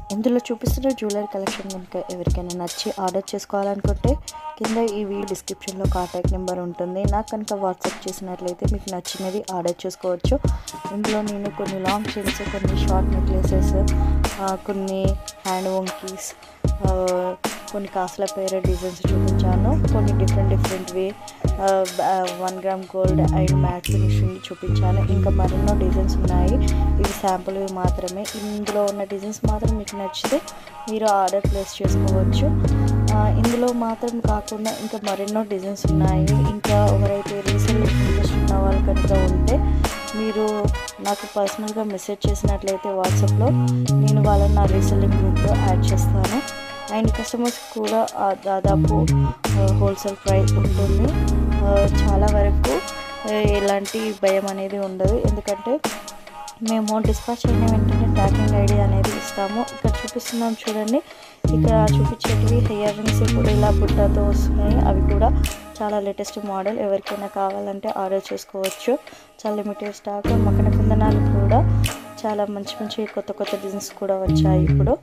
ఇందులో చూపిస్తున్న jewellery collection కనుక ఎవరికైనా నచ్చి ఆర్డర్ చేసుకోవాలనుకుంటే కింద ఈ వీడియో డిస్క్రిప్షన్లో కాంటాక్ట్ నెంబర్ ఉంటుంది నాకు కనుక వాట్సాప్ చేసినట్లయితే మీకు నచ్చినది ఆర్డర్ చేసుకోవచ్చు ఇందులో నేను కొన్ని లాంగ్ చైన్స్ కొన్ని షార్ట్ నెక్లెసెస్ కొన్ని హ్యాండ్ వంకీస్ కొన్ని కాసుల పేర డిజైన్స్ చూపించాను కొన్ని డిఫరెంట్ డిఫరెంట్వి one gram gold and matte finishing చూపించాను ఇంకా మరెన్నో డిజైన్స్ ఉన్నాయి ఇవి శాంపుల్వి మాత్రమే ఇందులో ఉన్న డిజైన్స్ మాత్రం మీకు నచ్చితే మీరు ఆర్డర్ ప్లేస్ చేసుకోవచ్చు ఆ, ఇందులో మాత్రం కాకుండా ఇంకా మరెన్నో డిజైన్స్ ఉన్నాయి ఇంకా ఎవరైతే రీసెల్ ఇంట్రెస్ట్ ఉన్న వాళ్ళు కనుక ఉంటే మీరు నాకు పర్సనల్గా మెసేజ్ చేసినట్లయితే వాట్సాప్లో నేను వాళ్ళని నా రీసెల్లింగ్ గ్రూప్లో యాడ్ చేస్తాను అండ్ కస్టమర్స్ కూడా ఆ దాదాపు హోల్సేల్ ప్రైస్ ఉంటుంది ఆ, చాలా వరకు ఆ, ఎలాంటి భయం అనేది ఉండదు ఎందుకంటే మేము డిస్పాచ్ అయిన వెంటనే ట్రాకింగ్ ఐడి అనేది ఇస్తాము ఇక్కడ చూపిస్తున్నాం చూడండి ఇక్కడ చూపించేటివి ఇయర్ రింగ్స్ కూడా ఇలా బుట్టతో వస్తున్నాయి అవి కూడా చాలా లేటెస్ట్ మోడల్ ఎవరికైనా కావాలంటే ఆర్డర్ చేసుకోవచ్చు చాలా లిమిటెడ్ స్టాక్ మకన కుందనాలు కూడా చాలా మంచి మంచి కొత్త కొత్త డిజైన్స్ కూడా వచ్చాయి ఇప్పుడు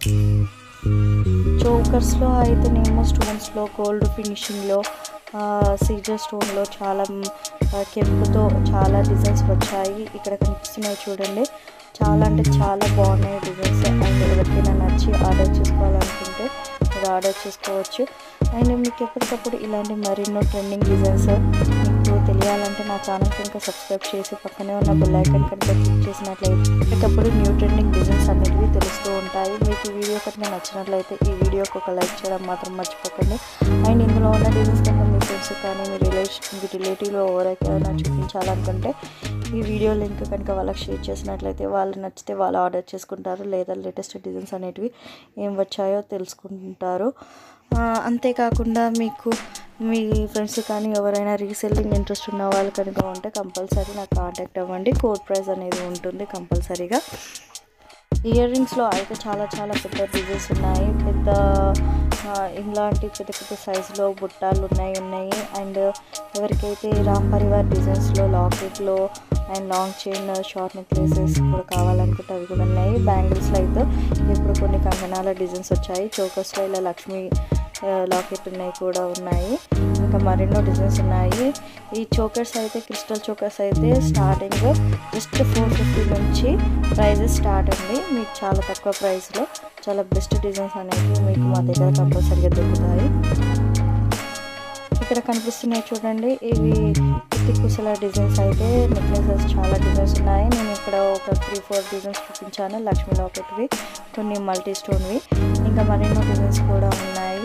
చోకర్స్లో అయితేనేమో స్టోన్స్లో గోల్డ్ ఫినిషింగ్లో సీజర్ స్టోన్లో చాలా మ్, ఆ, కెంపుతో చాలా డిజైన్స్ వచ్చాయి ఇక్కడ కనిపిస్తున్నాయి చూడండి చాలా అంటే చాలా బాగున్నాయి డిజైన్స్ అండ్ ఎవరికైనా నచ్చి ఆర్డర్ చేసుకోవాలనుకుంటే మీరు ఆర్డర్ చేసుకోవచ్చు అండ్ మీకు ఎప్పటికప్పుడు ఇలాంటి మరెన్నో ట్రెండింగ్ డిజైన్స్ మీకు తెలియాలంటే నా ఛానల్ కనుక సబ్స్క్రైబ్ చేసి పక్కనే ఉన్న బెల్ ఐకాన్ కనుక క్లిక్ చేసినట్లయితే ఎప్పటికప్పుడు న్యూ ట్రెండింగ్ డిజైన్స్ అనేవి తెలుస్తూ ఉంటాయి మీకు ఈ వీడియో కనుక నచ్చినట్లయితే ఈ వీడియోకి ఒక లైక్ చేయడం మాత్రం మర్చిపోకండి అండ్ ఇందులో ఉన్న డిజైన్స్ కనుక మీ ఫ్రెండ్స్ కానీ మీ రిలేషన్ మీ రిలేటివ్లో ఎవరికైనా చూపించాలనుకుంటే ఈ వీడియో లింక్ కనుక వాళ్ళకి షేర్ చేసినట్లయితే వాళ్ళు నచ్చితే వాళ్ళు ఆర్డర్ చేసుకుంటారు లేదా లేటెస్ట్ డిజైన్స్ అనేటివి ఏం వచ్చాయో తెలుసుకుంటారు ఆ, అంతేకాకుండా మీకు మీ ఫ్రెండ్స్ కానీ ఎవరైనా రీసెల్లింగ్ ఇంట్రెస్ట్ ఉన్న వాళ్ళు కనుక ఉంటే కంపల్సరీ నాకు కాంటాక్ట్ అవ్వండి కోడ్ ప్రైస్ అనేది ఉంటుంది కంపల్సరీగా ఇయర్ రింగ్స్లో అయితే చాలా చాలా పెద్ద డిజైన్స్ ఉన్నాయి పెద్ద ఆ, ఇలాంటి పెద్ద పెద్ద సైజులో బుట్టాలు ఉన్నాయి ఉన్నాయి అండ్ ఎవరికైతే రామ్ పరివార్ డిజైన్స్లో లాకెట్లో and long chain short necklaces కూడా కావాలనుకుంటే అవి కూడా ఉన్నాయి బ్యాంగిల్స్లో అయితే ఇప్పుడు కొన్ని కంగనాల డిజైన్స్ వచ్చాయి చోకర్స్లో ఇలా లక్ష్మీ లాకెట్ ఉన్నాయి కూడా ఉన్నాయి ఇంకా మరెన్నో డిజైన్స్ ఉన్నాయి ఈ చోకర్స్ అయితే క్రిస్టల్ చోకర్స్ అయితే స్టార్టింగ్ జస్ట్ ఫోర్ ఫిఫ్టీ నుంచి ప్రైజెస్ స్టార్ట్ అండి మీకు చాలా తక్కువ ప్రైస్లో చాలా బెస్ట్ డిజైన్స్ అనేవి మీకు మా దగ్గర కంపల్సరీగా దొరుకుతాయి ఇక్కడ కనిపిస్తున్నాయి చూడండి ఇవి కుత్తి కుసల డిజైన్స్ అయితే నెక్లెసెస్ చాలా డిజైన్స్ ఉన్నాయి నేను ఇక్కడ ఒక త్రీ ఫోర్ డిజైన్స్ చూపించాను లక్ష్మీ లాకెట్వి కొన్ని మల్టీ స్టోన్వి ఇంకా మరెన్నో డిజైన్స్ కూడా ఉన్నాయి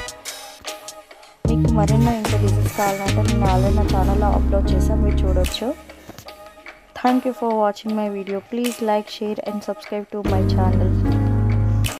మీకు మరెన్నో ఇంకా డిజైన్స్ కావాలంటే నేను ఆల్రెడీ నా ఛానల్లో అప్లోడ్ చేసాను మీరు చూడొచ్చు thank you for watching my video please like share and subscribe to my channel